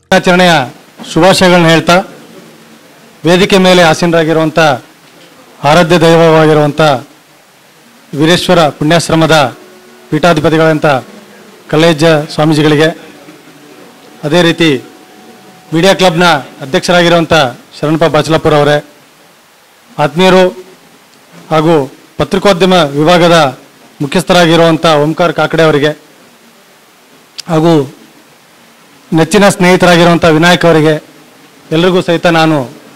ದಿನಾಚರಣೆಯ ಶುಭಾಶಯಗಳನ್ನ ಹೇಳ್ತಾ ವೇದಿಕೆ ಮೇಲೆ ಆಸೀನರಾಗಿರುವಂಥ ಆರಾಧ್ಯ ದೈವವಾಗಿರುವಂಥ ವೀರೇಶ್ವರ ಪುಣ್ಯಾಶ್ರಮದ ಪೀಠಾಧಿಪತಿಗಳಂಥ ಕಲೇಜ ಸ್ವಾಮೀಜಿಗಳಿಗೆ ಅದೇ ರೀತಿ ಮೀಡಿಯಾ ಕ್ಲಬ್ನ ಅಧ್ಯಕ್ಷರಾಗಿರುವಂಥ ಶರಣಪ್ಪ ಬಾಚಲಾಪುರ ಅವರೇ ಆತ್ಮೀಯರು ಹಾಗೂ ಪತ್ರಿಕೋದ್ಯಮ ವಿಭಾಗದ ಮುಖ್ಯಸ್ಥರಾಗಿರುವಂಥ ಓಂಕಾರ ಕಾಕಡೆ ಅವರಿಗೆ ಹಾಗೂ ನೆಚ್ಚಿನ ಸ್ನೇಹಿತರಾಗಿರುವಂಥ ವಿನಾಯಕ್ ಅವರಿಗೆ ಎಲ್ರಿಗೂ ಸಹಿತ ನಾನು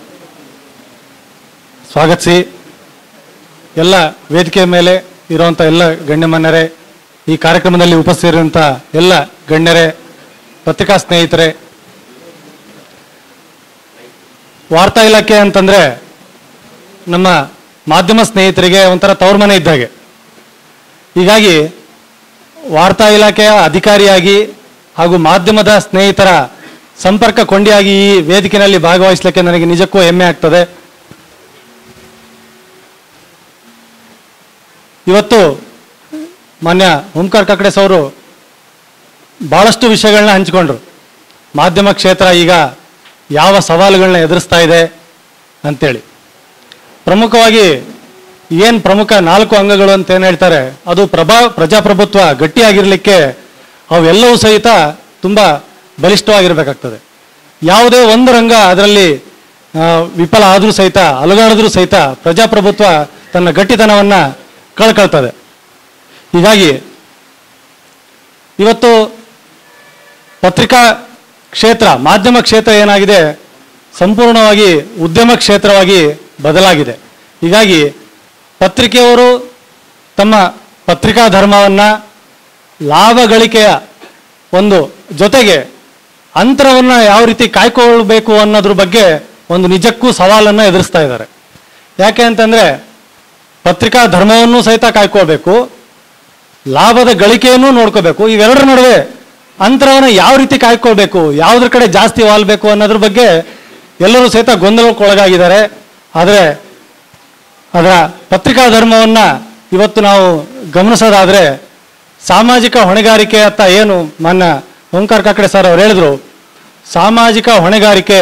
ಸ್ವಾಗತಿಸಿ ಎಲ್ಲ ವೇದಿಕೆ ಮೇಲೆ ಇರುವಂಥ ಎಲ್ಲ ಗಣ್ಯಮಾನ್ಯರೇ ಈ ಕಾರ್ಯಕ್ರಮದಲ್ಲಿ ಉಪಸ್ಥಿತಿರುವಂಥ ಎಲ್ಲ ಗಣ್ಯರೇ ಪತ್ರಿಕಾ ಸ್ನೇಹಿತರೆ ವಾರ್ತಾ ಇಲಾಖೆ ಅಂತಂದರೆ ನಮ್ಮ ಮಾಧ್ಯಮ ಸ್ನೇಹಿತರಿಗೆ ಒಂಥರ ತವ್ರ ಮನೆ ಇದ್ದಾಗೆ ಹೀಗಾಗಿ ವಾರ್ತಾ ಇಲಾಖೆಯ ಅಧಿಕಾರಿಯಾಗಿ ಹಾಗೂ ಮಾಧ್ಯಮದ ಸ್ನೇಹಿತರ ಸಂಪರ್ಕ ಕೊಂಡಿಯಾಗಿ ಈ ವೇದಿಕೆಯಲ್ಲಿ ಭಾಗವಹಿಸಲಿಕ್ಕೆ ನನಗೆ ನಿಜಕ್ಕೂ ಹೆಮ್ಮೆ ಆಗ್ತದೆ ಇವತ್ತು ಮಾನ್ಯ ಓಂಕಾರ ಕಕಡೆಸ್ ಅವರು ಭಾಳಷ್ಟು ವಿಷಯಗಳನ್ನ ಹಂಚಿಕೊಂಡ್ರು ಮಾಧ್ಯಮ ಕ್ಷೇತ್ರ ಈಗ ಯಾವ ಸವಾಲುಗಳನ್ನ ಎದುರಿಸ್ತಾ ಇದೆ ಅಂತೇಳಿ ಪ್ರಮುಖವಾಗಿ ಏನು ಪ್ರಮುಖ ನಾಲ್ಕು ಅಂಗಗಳು ಅಂತ ಏನು ಹೇಳ್ತಾರೆ ಅದು ಪ್ರಭಾ ಪ್ರಜಾಪ್ರಭುತ್ವ ಗಟ್ಟಿಯಾಗಿರಲಿಕ್ಕೆ ಅವೆಲ್ಲವೂ ಸಹಿತ ತುಂಬ ಬಲಿಷ್ಠವಾಗಿರಬೇಕಾಗ್ತದೆ ಯಾವುದೇ ಒಂದು ರಂಗ ಅದರಲ್ಲಿ ಆ, ವಿಫಲ ಆದರೂ ಸಹಿತ ಅಲುಗಾಡಿದ್ರೂ ಸಹಿತ ಪ್ರಜಾಪ್ರಭುತ್ವ ತನ್ನ ಗಟ್ಟಿತನವನ್ನು ಕಳ್ಕೊಳ್ತದೆ ಹೀಗಾಗಿ ಇವತ್ತು ಪತ್ರಿಕಾ ಕ್ಷೇತ್ರ ಮಾಧ್ಯಮ ಕ್ಷೇತ್ರ ಏನಾಗಿದೆ ಸಂಪೂರ್ಣವಾಗಿ ಉದ್ಯಮ ಕ್ಷೇತ್ರವಾಗಿ ಬದಲಾಗಿದೆ ಹೀಗಾಗಿ ಪತ್ರಿಕೆಯವರು ತಮ್ಮ ಪತ್ರಿಕಾ ಧರ್ಮವನ್ನು ಲಾಭ ಗಳಿಕೆಯ ಒಂದು ಜೊತೆಗೆ ಅಂತರವನ್ನು ಯಾವ ರೀತಿ ಕಾಯ್ಕೊಳ್ಬೇಕು ಅನ್ನೋದ್ರ ಬಗ್ಗೆ ಒಂದು ನಿಜಕ್ಕೂ ಸವಾಲನ್ನು ಎದುರಿಸ್ತಾ ಇದ್ದಾರೆ ಯಾಕೆ ಅಂತಂದರೆ ಪತ್ರಿಕಾ ಧರ್ಮವನ್ನು ಸಹಿತ ಕಾಯ್ಕೋಬೇಕು ಲಾಭದ ಗಳಿಕೆಯನ್ನು ನೋಡ್ಕೋಬೇಕು ಇವೆರಡರ ನಡುವೆ ಅಂತರವನ್ನು ಯಾವ ರೀತಿ ಕಾಯ್ಕೊಳ್ಬೇಕು ಯಾವುದ್ರ ಕಡೆ ಜಾಸ್ತಿ ವಾಲ್ಬೇಕು ಅನ್ನೋದ್ರ ಬಗ್ಗೆ ಎಲ್ಲರೂ ಸಹಿತ ಗೊಂದಲಕ್ಕೊಳಗಾಗಿದ್ದಾರೆ ಆದರೆ ಅದರ ಪತ್ರಿಕಾ ಧರ್ಮವನ್ನು ಇವತ್ತು ನಾವು ಗಮನಿಸೋದಾದರೆ ಸಾಮಾಜಿಕ ಹೊಣೆಗಾರಿಕೆ ಅಂತ ಏನು ಮಾನ್ಯ ಓಂಕಾರ ಕಾಕಡೆ ಸರ್ ಅವ್ರು ಹೇಳಿದ್ರು ಸಾಮಾಜಿಕ ಹೊಣೆಗಾರಿಕೆ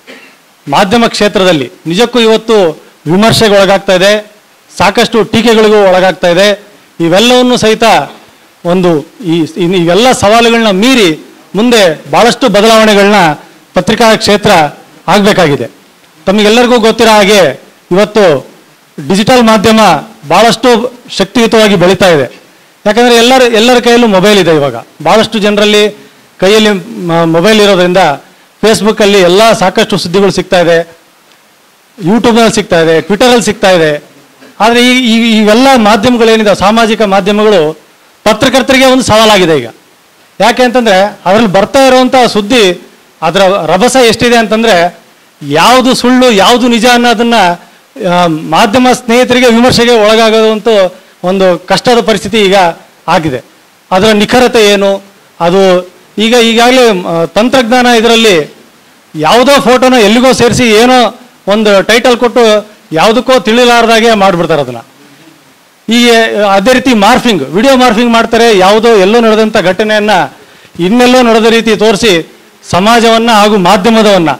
ಮಾಧ್ಯಮ ಕ್ಷೇತ್ರದಲ್ಲಿ ನಿಜಕ್ಕೂ ಇವತ್ತು ವಿಮರ್ಶೆಗೆ ಒಳಗಾಗ್ತಾ ಇದೆ ಸಾಕಷ್ಟು ಟೀಕೆಗಳಿಗೂ ಒಳಗಾಗ್ತಾ ಇದೆ ಇವೆಲ್ಲವನ್ನು ಸಹಿತ ಒಂದು ಈ ಇನ್- ಇವೆಲ್ಲ ಸವಾಲುಗಳನ್ನ ಮೀರಿ ಮುಂದೆ ಭಾಳಷ್ಟು ಬದಲಾವಣೆಗಳನ್ನ ಪತ್ರಿಕಾ ಕ್ಷೇತ್ರ ಆಗಬೇಕಾಗಿದೆ ತಮಗೆಲ್ಲರಿಗೂ ಗೊತ್ತಿರೋ ಹಾಗೆ ಇವತ್ತು ಡಿಜಿಟಲ್ ಮಾಧ್ಯಮ ಭಾಳಷ್ಟು ಶಕ್ತಿಯುತವಾಗಿ ಬೆಳೀತಾ ಇದೆ ಯಾಕಂದರೆ ಎಲ್ಲರ ಎಲ್ಲರ ಕೈಯಲ್ಲೂ ಮೊಬೈಲ್ ಇದೆ ಇವಾಗ ಭಾಳಷ್ಟು ಜನರಲ್ಲಿ ಕೈಯಲ್ಲಿ ಮೊಬೈಲ್ ಇರೋದ್ರಿಂದ ಫೇಸ್ಬುಕ್ಕಲ್ಲಿ ಎಲ್ಲ ಸಾಕಷ್ಟು ಸುದ್ದಿಗಳು ಸಿಗ್ತಾ ಇದೆ ಯೂಟ್ಯೂಬ್ನಲ್ಲಿ ಸಿಗ್ತಾ ಇದೆ ಟ್ವಿಟರಲ್ಲಿ ಸಿಗ್ತಾ ಇದೆ ಆದರೆ ಈ ಈ- ಇವೆಲ್ಲ ಮಾಧ್ಯಮಗಳೇನಿದೆ ಸಾಮಾಜಿಕ ಮಾಧ್ಯಮಗಳು ಪತ್ರಕರ್ತರಿಗೆ ಒಂದು ಸವಾಲಾಗಿದೆ ಈಗ ಯಾಕೆ ಅಂತಂದರೆ ಅದರಲ್ಲಿ ಬರ್ತಾ ಇರುವಂಥ ಸುದ್ದಿ ಅದರ ರಭಸ ಎಷ್ಟಿದೆ ಅಂತಂದರೆ ಯಾವುದು ಸುಳ್ಳು ಯಾವುದು ನಿಜ ಅನ್ನೋದನ್ನು ಆ, ಮಾಧ್ಯಮ ಸ್ನೇಹಿತರಿಗೆ ವಿಮರ್ಶೆಗೆ ಒಳಗಾಗೋದಂತೂ ಒಂದು ಕಷ್ಟದ ಪರಿಸ್ಥಿತಿ ಈಗ ಆಗಿದೆ ಅದರ ನಿಖರತೆ ಏನು ಅದು ಈಗ ಈಗಾಗಲೇ ಆ, ತಂತ್ರಜ್ಞಾನ ಇದರಲ್ಲಿ ಯಾವುದೋ ಫೋಟೋನ ಎಲ್ಲಿಗೋ ಸೇರಿಸಿ ಏನೋ ಒಂದು ಟೈಟಲ್ ಕೊಟ್ಟು ಯಾವುದಕ್ಕೋ ತಿಳಿಲಾರ್ದಾಗೆ ಮಾಡಿಬಿಡ್ತಾರೆ ಅದನ್ನು ಈ ಅದೇ ರೀತಿ ಮಾರ್ಫಿಂಗ್ ವಿಡಿಯೋ ಮಾರ್ಫಿಂಗ್ ಮಾಡ್ತಾರೆ ಯಾವುದೋ ಎಲ್ಲೋ ನಡೆದಂಥ ಘಟನೆಯನ್ನು ಇನ್ನೆಲ್ಲೋ ನಡೆದ ರೀತಿ ತೋರಿಸಿ ಸಮಾಜವನ್ನು ಹಾಗೂ ಮಾಧ್ಯಮದವನ್ನು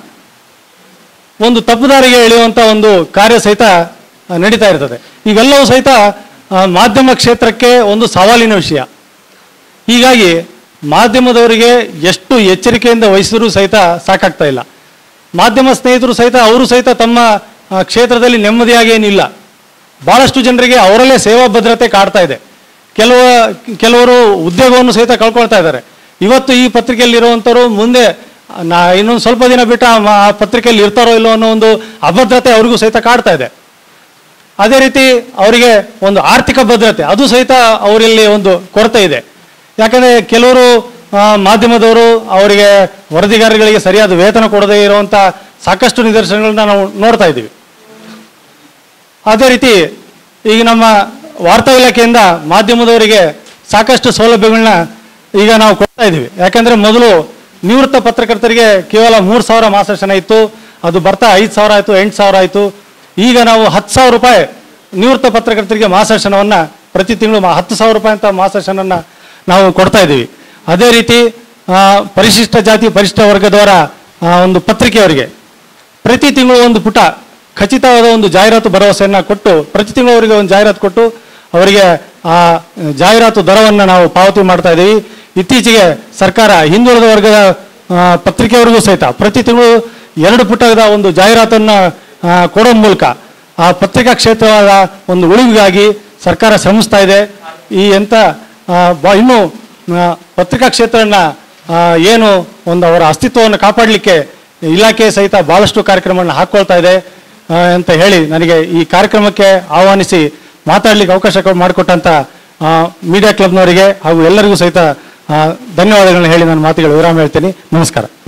ಒಂದು ತಪ್ಪುದಾರಿಗೆ ಎಳೆಯುವಂಥ ಒಂದು ಕಾರ್ಯ ಸಹಿತ ಆ, ನಡೀತಾ ಇರ್ತದೆ ಇವೆಲ್ಲವೂ ಸಹಿತ ಆ, ಮಾಧ್ಯಮ ಕ್ಷೇತ್ರಕ್ಕೆ ಒಂದು ಸವಾಲಿನ ವಿಷಯ ಹೀಗಾಗಿ ಮಾಧ್ಯಮದವರಿಗೆ ಎಷ್ಟು ಎಚ್ಚರಿಕೆಯಿಂದ ವಹಿಸಿದರೂ ಸಹಿತ ಸಾಕಾಗ್ತಾ ಇಲ್ಲ ಮಾಧ್ಯಮ ಸ್ನೇಹಿತರು ಸಹಿತ ಅವರು ಸಹಿತ ತಮ್ಮ ಆ, ಕ್ಷೇತ್ರದಲ್ಲಿ ನೆಮ್ಮದಿಯಾಗಿ ಏನಿಲ್ಲ ಭಾಳಷ್ಟು ಜನರಿಗೆ ಅವರಲ್ಲೇ ಸೇವಾ ಭದ್ರತೆ ಕಾಡ್ತಾ ಇದೆ ಕೆಲವು ಕೆಲವರು ಉದ್ಯೋಗವನ್ನು ಸಹಿತ ಕಳ್ಕೊಳ್ತಾ ಇದ್ದಾರೆ ಇವತ್ತು ಈ ಪತ್ರಿಕೆಯಲ್ಲಿ ಇರುವಂಥವ್ರು ಮುಂದೆ ನಾ ಇನ್ನೊಂದು ಸ್ವಲ್ಪ ದಿನ ಬಿಟ್ಟು ಆ ಮ- ಆ ಪತ್ರಿಕೆಯಲ್ಲಿ ಇರ್ತಾರೋ ಇಲ್ಲೋ ಅನ್ನೋ ಒಂದು ಅಭದ್ರತೆ ಅವರಿಗೂ ಸಹಿತ ಕಾಡ್ತಾ ಇದೆ ಅದೇ ರೀತಿ ಅವರಿಗೆ ಒಂದು ಆರ್ಥಿಕ ಭದ್ರತೆ ಅದು ಸಹಿತ ಅವರಲ್ಲಿ ಒಂದು ಕೊರತೆ ಇದೆ ಯಾಕಂದರೆ ಕೆಲವರು ಆ, ಮಾಧ್ಯಮದವರು ಅವರಿಗೆ ವರದಿಗಾರರಿಗೆ ಸರಿಯಾದ ವೇತನ ಕೊಡದೇ ಇರುವಂಥ ಸಾಕಷ್ಟು ನಿದರ್ಶನಗಳನ್ನ ನಾವು ನೋಡ್ತಾ ಇದ್ದೀವಿ ಅದೇ ರೀತಿ ಈಗ ನಮ್ಮ ವಾರ್ತಾ ಇಲಾಖೆಯಿಂದ ಮಾಧ್ಯಮದವರಿಗೆ ಸಾಕಷ್ಟು ಸೌಲಭ್ಯಗಳನ್ನ ಈಗ ನಾವು ಕೊಡ್ತಾ ಇದ್ದೀವಿ ಯಾಕಂದರೆ ಮೊದಲು ನಿವೃತ್ತ ಪತ್ರಕರ್ತರಿಗೆ ಕೇವಲ ಮೂರು ಸಾವಿರ ಮಾಸಾಶನ ಇತ್ತು ಅದು ಬರ್ತಾ ಐದು ಸಾವಿರ ಆಯಿತು ಎಂಟು ಸಾವಿರ ಆಯಿತು ಈಗ ನಾವು ಹತ್ತು ಸಾವಿರ ರೂಪಾಯಿ ನಿವೃತ್ತ ಪತ್ರಕರ್ತರಿಗೆ ಮಾಸಾಶನವನ್ನು ಪ್ರತಿ ತಿಂಗಳು ಮಾ- ಹತ್ತು ಸಾವಿರ ರೂಪಾಯಿ ಅಂತ ಮಾಸಾಶನನ್ನು ನಾವು ಕೊಡ್ತಾ ಇದ್ದೀವಿ ಅದೇ ರೀತಿ ಆ, ಪರಿಶಿಷ್ಟ ಜಾತಿ ಪರಿಶಿಷ್ಟ ವರ್ಗದವರ ಆ, ಒಂದು ಪತ್ರಿಕೆಯವರಿಗೆ ಪ್ರತಿ ತಿಂಗಳು ಒಂದು ಪುಟ ಖಚಿತವಾದ ಒಂದು ಜಾಹೀರಾತು ಭರವಸೆಯನ್ನು ಕೊಟ್ಟು ಪ್ರತಿ ತಿಂಗಳು ಅವರಿಗೆ ಒಂದು ಜಾಹೀರಾತು ಕೊಟ್ಟು ಅವರಿಗೆ ಆ ಜಾಹೀರಾತು ದರವನ್ನು ನಾವು ಪಾವತಿ ಮಾಡ್ತಾ ಇದ್ದೀವಿ ಇತ್ತೀಚೆಗೆ ಸರ್ಕಾರ ಹಿಂದುಳಿದ ವರ್ಗದ ಆ, ಪತ್ರಿಕೆಯವರಿಗೂ ಸಹಿತ ಪ್ರತಿ ತಿಂಗಳು ಎರಡು ಪುಟದ ಒಂದು ಜಾಹೀರಾತನ್ನು ಆ, ಕೊಡೋ ಮೂಲಕ ಆ ಪತ್ರಿಕಾ ಕ್ಷೇತ್ರವಾದ ಒಂದು ಉಳಿವಿಗಾಗಿ ಸರ್ಕಾರ ಶ್ರಮಿಸ್ತಾ ಇದೆ ಈ ಎಂಥ ಆ, ಬ- ಇನ್ನೂ ಆ, ಪತ್ರಿಕಾ ಕ್ಷೇತ್ರನ ಆ, ಏನು ಒಂದು ಅವರ ಅಸ್ತಿತ್ವವನ್ನು ಕಾಪಾಡಲಿಕ್ಕೆ ಇಲಾಖೆ ಸಹಿತ ಭಾಳಷ್ಟು ಕಾರ್ಯಕ್ರಮಗಳನ್ನ ಹಾಕ್ಕೊಳ್ತಾ ಇದೆ ಆ, ಅಂತ ಹೇಳಿ ನನಗೆ ಈ ಕಾರ್ಯಕ್ರಮಕ್ಕೆ ಆಹ್ವಾನಿಸಿ ಮಾತಾಡಲಿಕ್ಕೆ ಅವಕಾಶ ಕೊ- ಮಾಡಿಕೊಟ್ಟಂಥ ಮೀಡಿಯಾ ಕ್ಲಬ್ನವರಿಗೆ ಹಾಗೂ ಎಲ್ಲರಿಗೂ ಸಹಿತ ಆ, ಧನ್ಯವಾದಗಳನ್ನ ಹೇಳಿ ನಾನು ಮಾತುಗಳು ವಿರಾಮ ಹೇಳ್ತೀನಿ ನಮಸ್ಕಾರ